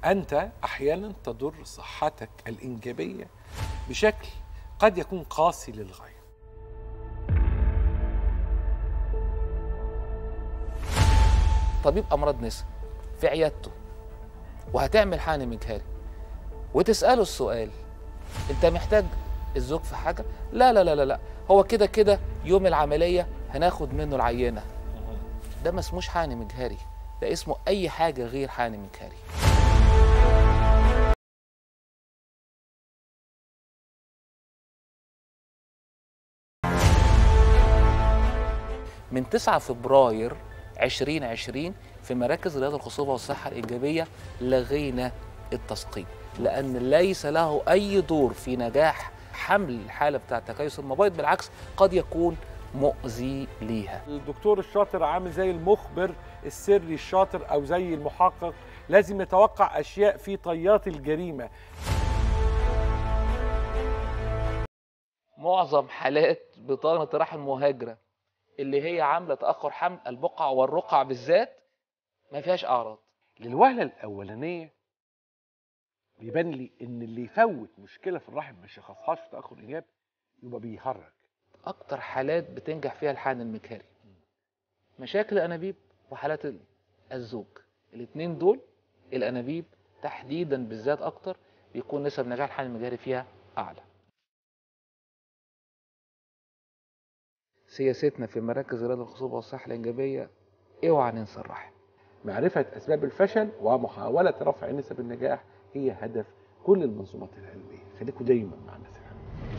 انت احيانا تضر صحتك الانجابيه بشكل قد يكون قاسي للغايه طبيب امراض نساء في عيادته وهتعمل حقن مجهري وتساله السؤال انت محتاج الزوج في حاجه لا لا لا لا لا هو كده كده يوم العمليه هناخد منه العينه ده ما اسموش حقن مجهري ده اسمه اي حاجه غير حقن مجهري من 9 فبراير 2020 في مراكز رياض الخصوبة والصحة الإيجابية لغينا التسقيط لأن ليس له أي دور في نجاح حمل الحالة بتاعة تكيس المبيض بالعكس قد يكون مؤذي ليها الدكتور الشاطر عامل زي المخبر السري الشاطر او زي المحقق لازم يتوقع اشياء في طيات الجريمه معظم حالات بطانة رحم مهاجرة اللي هي عاملة تأخر حمل البقع والرقع بالذات ما فيهاش أعراض للوهله الاولانيه بيبان لي ان اللي يفوت مشكله في الرحم ما يشخصهاش في تاخر انجاب يبقى بيهرج أكتر حالات بتنجح فيها الحقن المجهري مشاكل الأنابيب وحالات ال- الزوج الاتنين دول الأنابيب تحديدا بالذات أكتر بيكون نسب نجاح الحقن المجهري فيها أعلى سياستنا في مراكز رياض الخصوبة والصحة الإنجابية اوعى ننسى الرحم معرفه اسباب الفشل ومحاوله رفع نسب النجاح هي هدف كل المنظومات العلميه خليكم دايما مع الناس العلميه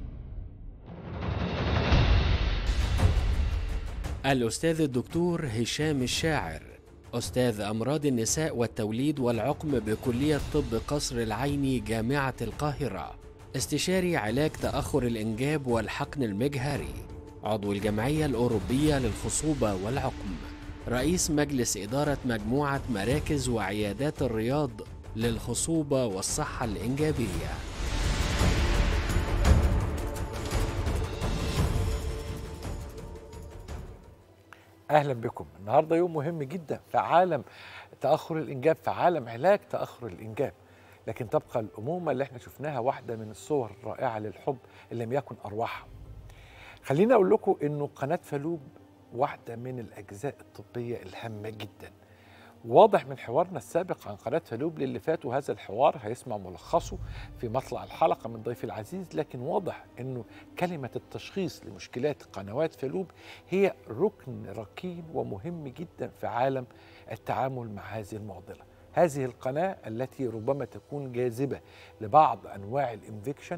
الأستاذ الدكتور هشام الشاعر أستاذ أمراض النساء والتوليد والعقم بكلية طب قصر العيني جامعة القاهرة استشاري علاج تأخر الإنجاب والحقن المجهري عضو الجمعية الأوروبية للخصوبة والعقم رئيس مجلس إدارة مجموعة مراكز وعيادات الرياض للخصوبة والصحة الإنجابية اهلا بكم النهارده يوم مهم جدا في عالم تاخر الانجاب في عالم علاج تاخر الانجاب لكن تبقى الامومه اللي احنا شفناها واحده من الصور الرائعه للحب اللي لم يكن ارواحها خليني اقول لكم انه قناه فالوب واحده من الاجزاء الطبيه الهامه جدا واضح من حوارنا السابق عن قناه فالوب للي فاتوا هذا الحوار هيسمع ملخصه في مطلع الحلقه من ضيفي العزيز لكن واضح انه كلمه التشخيص لمشكلات قنوات فالوب هي ركن ركين ومهم جدا في عالم التعامل مع هذه المعضله. هذه القناه التي ربما تكون جاذبه لبعض انواع الانفكشن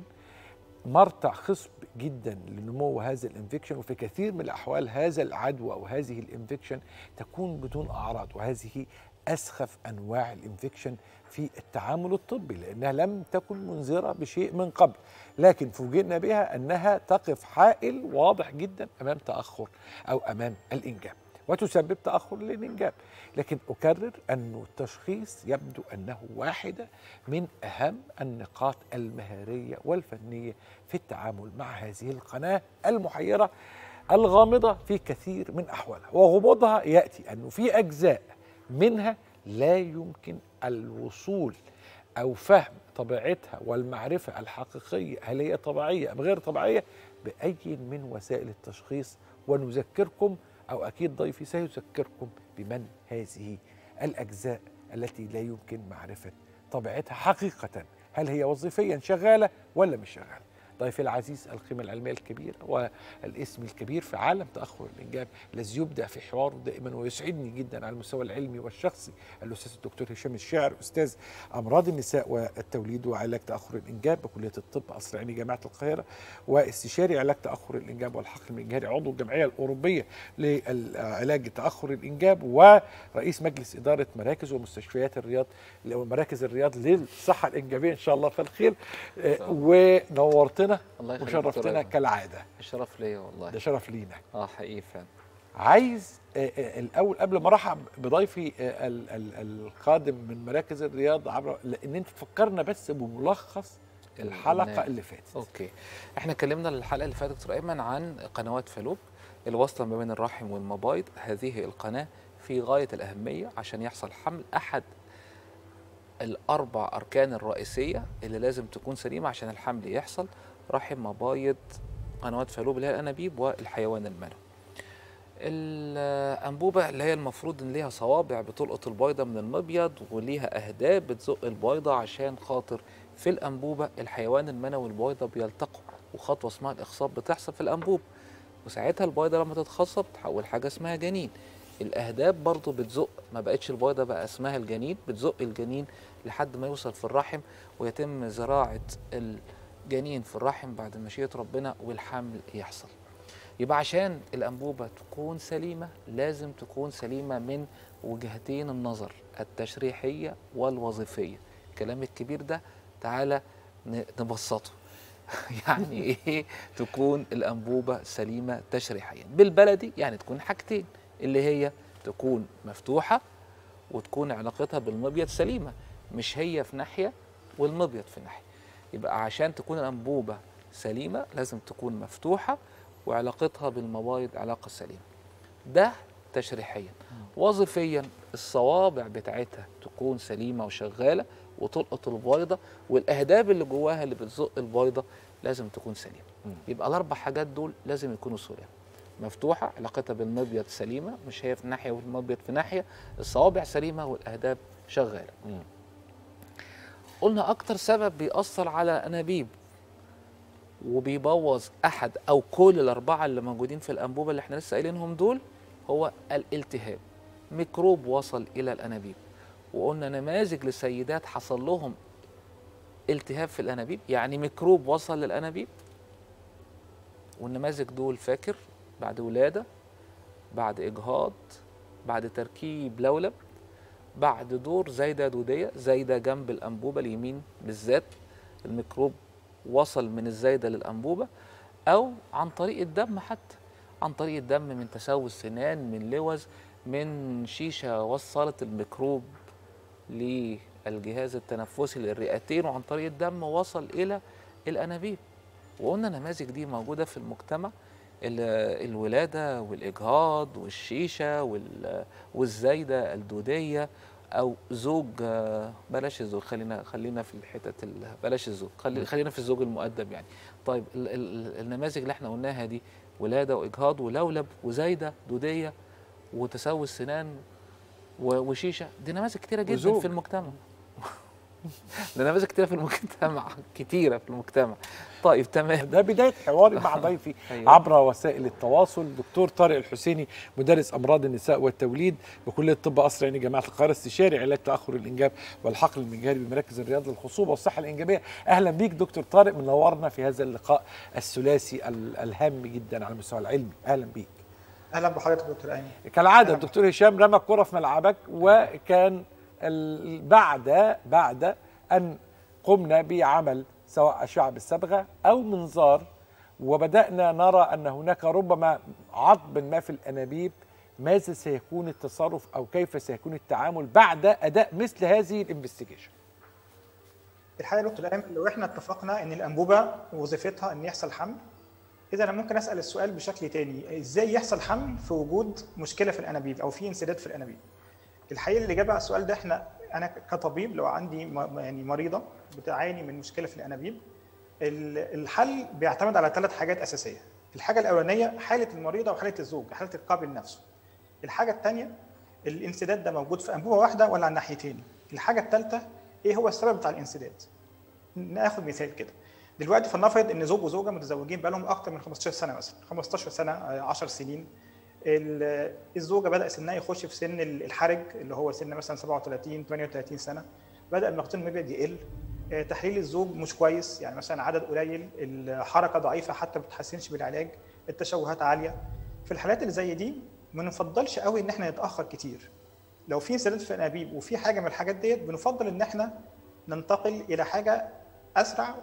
مرتع خصب جدا لنمو هذا الانفكشن وفي كثير من الاحوال هذا العدوى او هذه الانفكشن تكون بدون اعراض وهذه اسخف انواع الانفكشن في التعامل الطبي لانها لم تكن منذره بشيء من قبل لكن فوجئنا بها انها تقف حائل واضح جدا امام تاخر او امام الانجاب وتسبب تاخر للانجاب لكن اكرر انه التشخيص يبدو انه واحده من اهم النقاط المهاريه والفنيه في التعامل مع هذه القناه المحيره الغامضه في كثير من احوالها وغموضها ياتي انه في اجزاء منها لا يمكن الوصول او فهم طبيعتها والمعرفه الحقيقيه هل هي طبيعيه ام غير طبيعيه باي من وسائل التشخيص ونذكركم او اكيد ضيفي سيذكركم بمن هذه الاجزاء التي لا يمكن معرفه طبيعتها حقيقه هل هي وظيفيا شغاله ولا مش شغاله ضيفي العزيز القيمة العلمية الكبيرة والاسم الكبير في عالم تأخر الإنجاب الذي يبدع في حواره دائما ويسعدني جدا على المستوى العلمي والشخصي الأستاذ الدكتور هشام الشاعر أستاذ أمراض النساء والتوليد وعلاج تأخر الإنجاب بكلية الطب قصر عيني جامعة القاهرة واستشاري علاج تأخر الإنجاب والحقل المجهري عضو الجمعية الأوروبية لعلاج تأخر الإنجاب ورئيس مجلس إدارة مراكز ومستشفيات الرياض مراكز الرياض للصحة الإنجابية إن شاء الله في الخير آه، ونورتنا الله يخليك وشرفتنا دكتور. كالعادة الشرف ليا والله ده شرف لينا اه حقيقي فعلا عايز آه، آه، الاول قبل ما ارحب بضيفي آه، ال- ال- القادم من مراكز الرياض عبر لان انت تفكرنا بس بملخص الحلقه البرنامج. اللي فاتت اوكي احنا اتكلمنا الحلقه اللي فاتت دكتور ايمن عن قنوات فالوب الواصله ما بين الرحم والمبايض هذه القناه في غايه الاهميه عشان يحصل حمل احد الاربع اركان الرئيسيه اللي لازم تكون سليمه عشان الحمل يحصل رحم مبايض قنوات فالوب اللي هي الانابيب والحيوان المنوي الانبوبه اللي هي المفروض ان ليها صوابع بتلقط البيضه من المبيض وليها اهداب بتزق البيضه عشان خاطر في الانبوبه الحيوان المنوي والبيضه بيلتقوا وخطوه اسمها الاخصاب بتحصل في الانبوب وساعتها البيضه لما تتخصب تحول حاجه اسمها جنين الاهداب برضو بتزق ما بقتش البيضه بقى اسمها الجنين بتزق الجنين لحد ما يوصل في الرحم ويتم زراعه الجنين في الرحم بعد مشيئه ربنا والحمل يحصل يبقى عشان الانبوبه تكون سليمه لازم تكون سليمه من وجهتين النظر التشريحيه والوظيفيه الكلام الكبير ده تعالى ن- نبسطه يعني ايه تكون الانبوبه سليمه تشريحيا بالبلدي يعني تكون حاجتين اللي هي تكون مفتوحه وتكون علاقتها بالمبيض سليمه مش هي في ناحيه والمبيض في ناحيه يبقى عشان تكون الانبوبه سليمه لازم تكون مفتوحه وعلاقتها بالمبايض علاقه سليمه ده تشريحيا وظيفيا الصوابع بتاعتها تكون سليمه وشغاله وتلقط البيضه والاهداب اللي جواها اللي بتزق البيضه لازم تكون سليمه يبقى الاربع حاجات دول لازم يكونوا سلام مفتوحه علاقتها بالمبيض سليمه مش هي في ناحيه والمبيض في ناحيه الصوابع سليمه والاهداب شغاله قلنا اكتر سبب بيأثر على انابيب وبيبوظ احد او كل الاربعه اللي موجودين في الانبوبه اللي احنا لسه قايلينهم دول هو الالتهاب ميكروب وصل الى الانابيب وقلنا نماذج لسيدات حصل لهم التهاب في الانابيب يعني ميكروب وصل للانابيب والنماذج دول فاكر بعد ولاده بعد اجهاض بعد تركيب لولب بعد دور زايده دوديه زايده جنب الانبوبه اليمين بالذات الميكروب وصل من الزايده للانبوبه او عن طريق الدم حتى عن طريق الدم من تسوس سنان من لوز من شيشه وصلت الميكروب للجهاز التنفسي للرئتين وعن طريق الدم وصل الى الانابيب وقلنا النماذج دي موجوده في المجتمع ال- الولاده والاجهاض والشيشه وال- والزايده الدوديه او زوج آه، بلاش الزوج خلينا خلينا في الحتت ال- بلاش الزوج خلي خلينا في الزوج المؤدب يعني طيب ال- ال- النماذج اللي احنا قلناها دي ولاده واجهاض ولولب وزايده دوديه وتسوس سنان و- وشيشه دي نماذج كتيره جدا وزوج. في المجتمع ده نماذج كتيره في المجتمع كتيره في المجتمع طيب تمام ده بدايه حواري مع ضيفي أيوة. عبر وسائل التواصل دكتور طارق الحسيني مدرس امراض النساء والتوليد بكليه طب قصر عيني جامعه القاهره استشاري علاج تاخر الانجاب والحقل المجهري بمراكز الرياض للخصوبه والصحه الانجابيه اهلا بيك دكتور طارق منورنا في هذا اللقاء الثلاثي ال- الهام جدا على المستوى العلمي اهلا بيك اهلا بحضرتك دكتور ايمن كالعاده أهلاً. الدكتور هشام رمى الكره في ملعبك وكان ال- بعد بعد ان قمنا بعمل سواء اشعه بالصبغه او منظار وبدانا نرى ان هناك ربما عطب ما في الانابيب ماذا سيكون التصرف او كيف سيكون التعامل بعد اداء مثل هذه الانفستيجيشن الحقيقه يا دكتور ايمن لو احنا اتفقنا ان الانبوبه وظيفتها ان يحصل حمل اذا انا ممكن اسال السؤال بشكل تاني ازاي يحصل حمل في وجود مشكله في الانابيب او في انسداد في الانابيب الحقيقه الاجابه على السؤال ده احنا انا كطبيب لو عندي م- يعني مريضه بتعاني من مشكله في الانابيب ال- الحل بيعتمد على ثلاث حاجات اساسيه الحاجه الاولانيه حاله المريضه وحاله الزوج حاله القابل نفسه الحاجه الثانيه الانسداد ده موجود في انبوبه واحده ولا على الناحيتين الحاجه الثالثه ايه هو السبب بتاع الانسداد ناخد مثال كده دلوقتي فلنفرض ان زوج وزوجه متزوجين بقالهم اكتر من 15 سنه مثلا 15 سنه آه، 10 سنين ال- الزوجه بدا سنها يخش في سن الحرج اللي هو سن مثلا 37 38 سنه بدا النقطين المبيض يقل آه، تحليل الزوج مش كويس يعني مثلا عدد قليل الحركه ضعيفه حتى ما بتتحسنش بالعلاج التشوهات عاليه في الحالات اللي زي دي ما نفضلش قوي ان احنا نتاخر كتير لو في انسداد في الانابيب وفي حاجه من الحاجات ديت بنفضل ان احنا ننتقل الى حاجه اسرع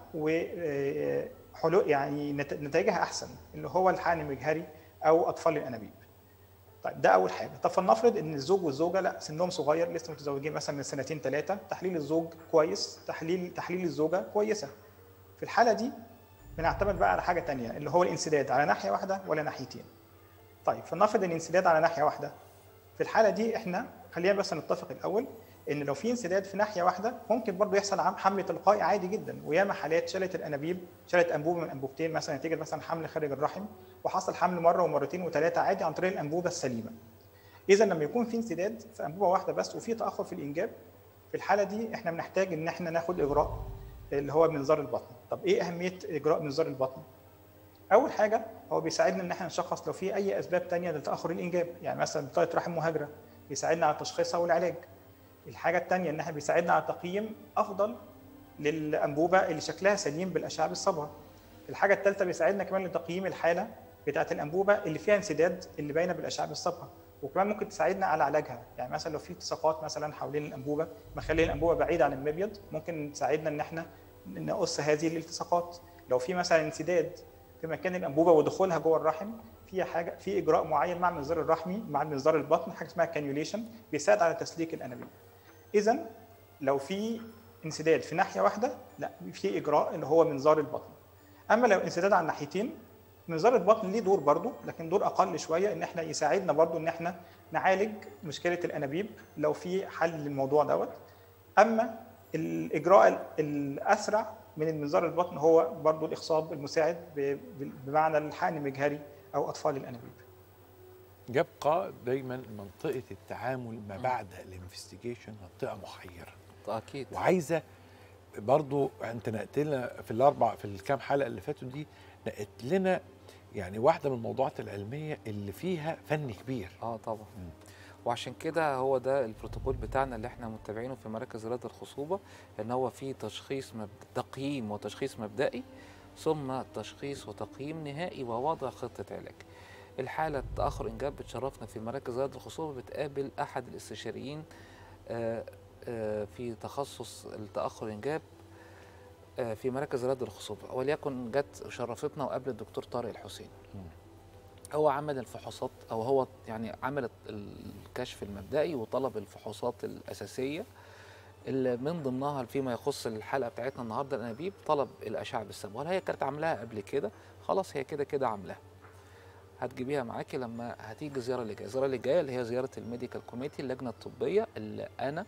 وحلول يعني نت- نتائجها احسن اللي هو الحقن المجهري او اطفال الانابيب. طيب ده اول حاجه، طب فلنفرض ان الزوج والزوجه لا سنهم صغير لسه متزوجين مثلا من سنتين ثلاثه، تحليل الزوج كويس، تحليل تحليل الزوجه كويسه. في الحاله دي بنعتمد بقى على حاجه ثانيه اللي هو الانسداد على ناحيه واحده ولا ناحيتين. طيب فلنفرض ان الانسداد على ناحيه واحده. في الحاله دي احنا خلينا بس نتفق الاول ان لو في انسداد في ناحيه واحده ممكن برضه يحصل عم- حمل تلقائي عادي جدا وياما حالات شالت الانابيب شالت انبوبه من انبوبتين مثلا نتيجه مثلا حمل خارج الرحم وحصل حمل مره ومرتين وثلاثه عادي عن طريق الانبوبه السليمه. اذا لما يكون في انسداد في انبوبه واحده بس وفي تاخر في الانجاب في الحاله دي احنا بنحتاج ان احنا ناخد اجراء اللي هو منظار البطن. طب ايه اهميه اجراء منظار البطن؟ اول حاجه هو بيساعدنا ان احنا نشخص لو في اي اسباب تانية لتاخر الانجاب يعني مثلا بطاقه رحم مهاجره بيساعدنا على تشخيصها والعلاج الحاجه الثانيه ان احنا بيساعدنا على تقييم افضل للانبوبه اللي شكلها سليم بالاشعه بالصبغه الحاجه الثالثه بيساعدنا كمان لتقييم الحاله بتاعه الانبوبه اللي فيها انسداد اللي باينه بالاشعه بالصبغه وكمان ممكن تساعدنا على علاجها يعني مثلا لو في التصاقات مثلا حوالين الانبوبه مخليه الانبوبه بعيده عن المبيض ممكن تساعدنا ان احنا نقص هذه الالتصاقات لو في مثلا انسداد في مكان الانبوبه ودخولها جوه الرحم في حاجه في اجراء معين مع المنظار الرحمي مع المنظار البطن حاجه اسمها كانيوليشن بيساعد على تسليك الانابيب اذا لو في انسداد في ناحيه واحده لا في اجراء اللي هو منظار البطن اما لو انسداد على الناحيتين منظار البطن ليه دور برضه لكن دور اقل شويه ان احنا يساعدنا برضه ان احنا نعالج مشكله الانابيب لو في حل للموضوع دوت اما الاجراء ال- الاسرع من المنظار البطن هو برضه الاخصاب المساعد ب- ب- بمعنى الحقن المجهري او اطفال الانابيب يبقى دايما منطقه التعامل ما بعد الانفستيجيشن منطقه محيره اكيد وعايزه برضو انت نقلت لنا في الاربع في الكام حلقه اللي فاتوا دي نقلت لنا يعني واحده من الموضوعات العلميه اللي فيها فن كبير اه طبعا وعشان كده هو ده البروتوكول بتاعنا اللي احنا متبعينه في مراكز رياض الخصوبه ان هو في تشخيص مب... تقييم وتشخيص مبدئي ثم تشخيص وتقييم نهائي ووضع خطه علاج. الحاله تاخر انجاب بتشرفنا في مراكز رياض الخصوبه بتقابل احد الاستشاريين آه، آه، في تخصص التاخر انجاب آه، في مراكز رياض الخصوبه وليكن جت شرفتنا وقابل الدكتور طارق الحسين. هو عمل الفحوصات او هو يعني عمل الكشف المبدئي وطلب الفحوصات الاساسيه اللي من ضمنها فيما يخص الحلقه بتاعتنا النهارده الانابيب طلب الاشعه بالصبغه هي كانت عاملاها قبل كده خلاص هي كده كده عاملاها هتجيبيها معاكي لما هتيجي الزياره اللي جايه الزياره اللي جايه اللي هي زياره الميديكال كوميتي اللجنه الطبيه اللي انا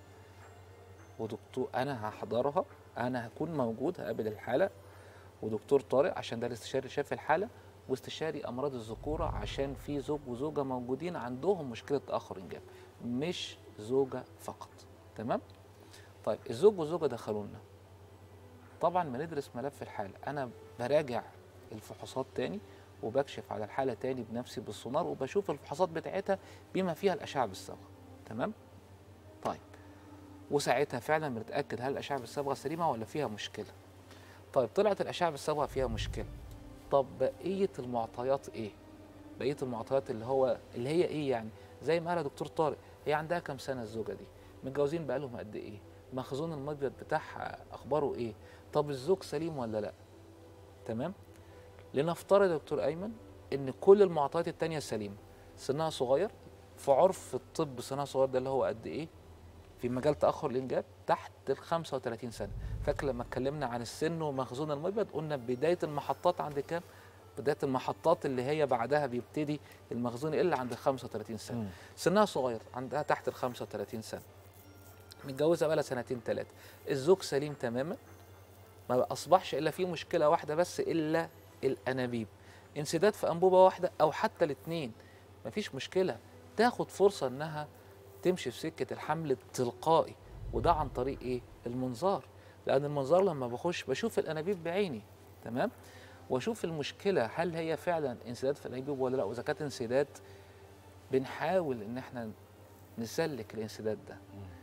ودكتور انا هحضرها انا هكون موجود هقابل الحاله ودكتور طارق عشان ده الاستشاري اللي شاف الحاله واستشاري امراض الذكوره عشان في زوج وزوجه موجودين عندهم مشكله تاخر انجاب مش زوجه فقط تمام طيب الزوج والزوجه دخلوا لنا طبعا بندرس ملف الحاله انا براجع الفحوصات تاني وبكشف على الحاله تاني بنفسي بالسونار وبشوف الفحوصات بتاعتها بما فيها الاشعه بالصبغه تمام طيب وساعتها فعلا بنتاكد هل الاشعه بالصبغه سليمه ولا فيها مشكله طيب طلعت الاشعه بالصبغه فيها مشكله طب بقيه المعطيات ايه بقيه المعطيات اللي هو اللي هي ايه يعني زي ما قال دكتور طارق هي عندها كام سنه الزوجه دي متجوزين بقالهم قد ايه مخزون المبيض بتاعها اخباره ايه طب الزوج سليم ولا لا تمام لنفترض يا دكتور ايمن ان كل المعطيات التانية سليمه سنها صغير في عرف الطب سنها صغير ده اللي هو قد ايه في مجال تاخر الانجاب تحت ال 35 سنه فاكر لما اتكلمنا عن السن ومخزون المبيض قلنا بدايه المحطات عند كام بدايه المحطات اللي هي بعدها بيبتدي المخزون يقل عند 35 سنه مم. سنها صغير عندها تحت ال 35 سنه متجوزه بقى سنتين ثلاثه الزوج سليم تماما ما اصبحش الا في مشكله واحده بس الا الانابيب انسداد في انبوبه واحده او حتى الاثنين مفيش مشكله تاخد فرصه انها تمشي في سكه الحمل التلقائي وده عن طريق ايه المنظار لان المنظار لما بخش بشوف الانابيب بعيني تمام واشوف المشكله هل هي فعلا انسداد في الانابيب ولا لا واذا كانت انسداد بنحاول ان احنا نسلك الانسداد ده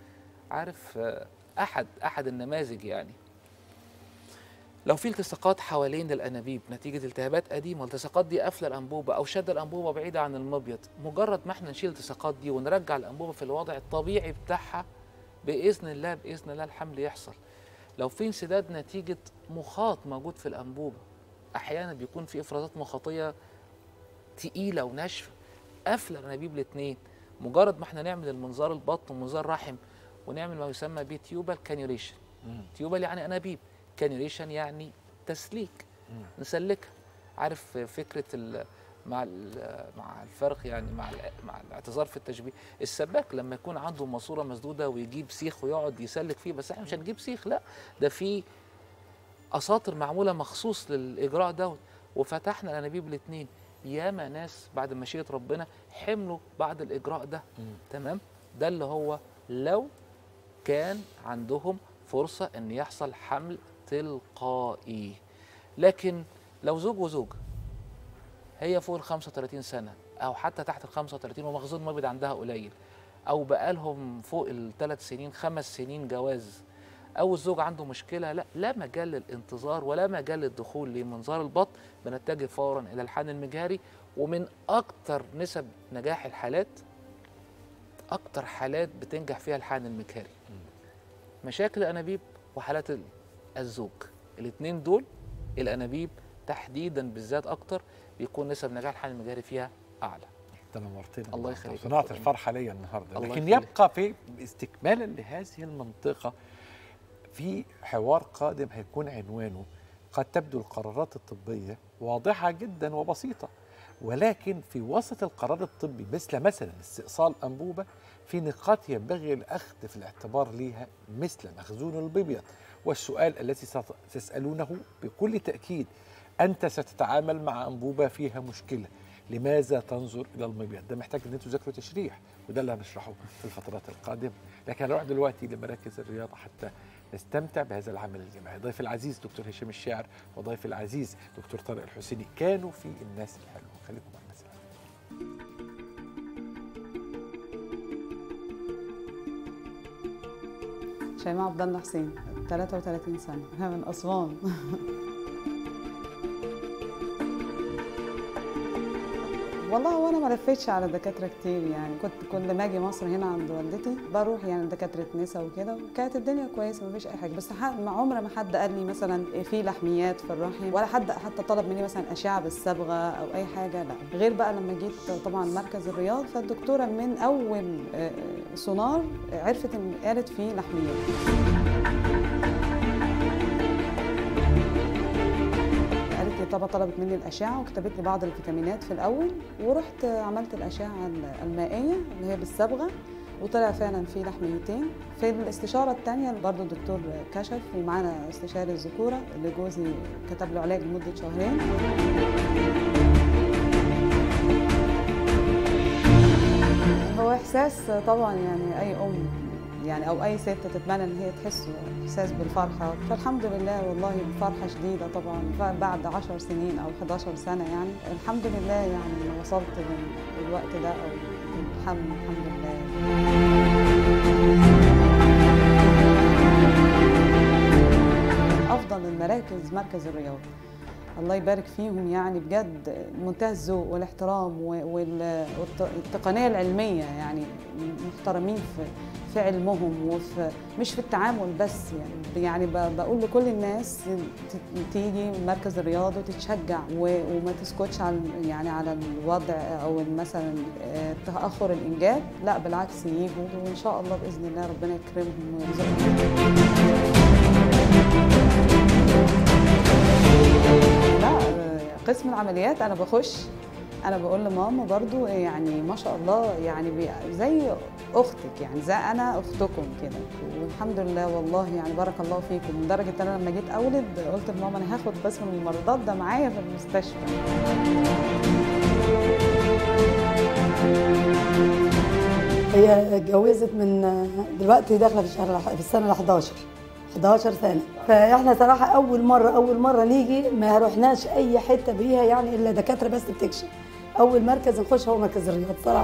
عارف آه، احد احد النماذج يعني لو في التصاقات حوالين الانابيب نتيجه التهابات قديمه الالتصاقات دي قافله الانبوبه او شد الانبوبه بعيده عن المبيض مجرد ما احنا نشيل الالتصاقات دي ونرجع الانبوبه في الوضع الطبيعي بتاعها باذن الله باذن الله الحمل يحصل لو في انسداد نتيجه مخاط موجود في الانبوبه احيانا بيكون في افرازات مخاطيه تقيله وناشفه قافله الانابيب الاثنين مجرد ما احنا نعمل المنظار البطن ومنظار رحم ونعمل ما يسمى بتيوبال كانيوليشن مم. تيوبال يعني انابيب كانيوليشن يعني تسليك مم. نسلكها عارف فكره ال- مع ال- مع الفرق يعني مع ال- مع الاعتذار في التشبيه السباك لما يكون عنده ماسوره مسدوده ويجيب سيخ ويقعد يسلك فيه بس احنا مش هنجيب سيخ لا ده في اساطر معموله مخصوص للاجراء دوت وفتحنا الانابيب الاثنين ياما ناس بعد مشيئه ربنا حملوا بعد الاجراء ده تمام ده اللي هو لو كان عندهم فرصه ان يحصل حمل تلقائي لكن لو زوج وزوجه هي فوق ال 35 سنه او حتى تحت ال 35 ومخزون المبيض عندها قليل او بقالهم فوق الثلاث سنين خمس سنين جواز او الزوج عنده مشكله لا لا مجال للانتظار ولا مجال للدخول لمنظار البطن بنتجه فورا الى الحقن المجهري ومن اكتر نسب نجاح الحالات اكتر حالات بتنجح فيها الحقن المجهري مشاكل الانابيب وحالات ال- الزوج الاثنين دول الانابيب تحديدا بالذات اكتر بيكون نسب نجاح الحقن المجهري فيها اعلى ده نورتنا الله النهاردة يخليك. وصنعت الفرحه ليا النهارده الله لكن يخليك. يبقى في استكمالا لهذه المنطقه في حوار قادم هيكون عنوانه قد تبدو القرارات الطبيه واضحه جدا وبسيطه ولكن في وسط القرار الطبي مثل مثلا استئصال انبوبه في نقاط ينبغي الاخذ في الاعتبار ليها مثل مخزون البيبيض والسؤال الذي ستسالونه بكل تاكيد انت ستتعامل مع انبوبه فيها مشكله لماذا تنظر الى المبيض ده محتاج ان انتوا تذاكروا تشريح وده اللي هنشرحه في الفترات القادمه لكن هنروح دلوقتي لمراكز الرياضه حتى نستمتع بهذا العمل الجماعي ضيف العزيز دكتور هشام الشاعر وضيف العزيز دكتور طارق الحسيني كانوا في الناس الحلوه خليكم معنا سلام شيماء عبد الله حسين 33 سنة أنا من أسوان والله وانا ما لفيتش على دكاتره كتير يعني كنت كل ما اجي مصر هنا عند والدتي بروح يعني دكاتره نسا وكده وكانت الدنيا كويسه ما فيش اي حاجه بس ح- ما عمر ما حد قال لي مثلا في لحميات في الرحم ولا حد حتى طلب مني مثلا اشعه بالصبغه او اي حاجه لا غير بقى لما جيت طبعا مركز الرياض فالدكتوره من اول آه، سونار عرفت ان قالت في لحميات قالت لي طبعا طلبت مني الاشعه وكتبت لي بعض الفيتامينات في الاول ورحت عملت الاشعه المائيه اللي هي بالصبغه وطلع فعلا في لحميتين في الاستشاره الثانيه برضو الدكتور كشف ومعانا استشاري الذكوره اللي جوزي كتب له علاج لمده شهرين هو احساس طبعا يعني اي ام يعني او اي ست تتمنى ان هي تحس احساس بالفرحه فالحمد لله والله بفرحه شديده طبعا بعد 10 سنين او 11 سنه يعني الحمد لله يعني وصلت لل- للوقت ده او الحمد الحمد لله من افضل المراكز مركز الرياض الله يبارك فيهم يعني بجد منتهى الذوق والاحترام و- وال- والتقنيه العلميه يعني محترمين في في علمهم وفي مش في التعامل بس يعني يعني ب- بقول لكل الناس ت- تيجي مركز الرياض وتتشجع و- وما تسكتش على يعني على الوضع او مثلا آه، تاخر الانجاب لا بالعكس يجوا وان شاء الله باذن الله ربنا يكرمهم ويرزقهم لا آه، قسم العمليات انا بخش انا بقول لماما برضو يعني ما شاء الله يعني بي- زي اختك يعني زي انا اختكم كده والحمد لله والله يعني بارك الله فيكم لدرجه ان انا لما جيت اولد قلت لماما انا هاخد بس من الممرضات ده معايا في المستشفى هي اتجوزت من دلوقتي داخله في الشهر الح- في السنه ال 11 11 سنه فاحنا صراحه اول مره اول مره نيجي ما رحناش اي حته بيها يعني الا دكاتره بس بتكشف اول مركز نخش هو مركز الرياض صراحه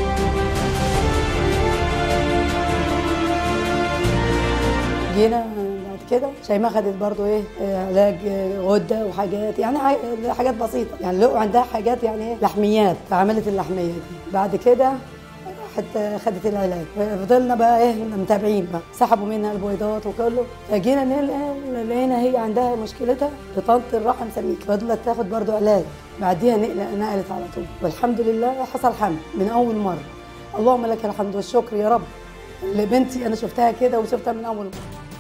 جينا بعد كده شيماء خدت برضو ايه آه، علاج آه، غده وحاجات يعني ح- حاجات بسيطه يعني لقوا عندها حاجات يعني ايه لحميات فعملت اللحميه دي بعد كده راحت خدت العلاج فضلنا بقى ايه متابعين بقى سحبوا منها البويضات وكله فجينا نلقى لقينا هي عندها مشكلتها بطانه الرحم سميك فضلت تاخد برضو علاج بعديها نقل- نقلت على طول والحمد لله حصل حمل من اول مره اللهم لك الحمد والشكر يا رب اللي بنتي انا شفتها كده وشفتها من اول مره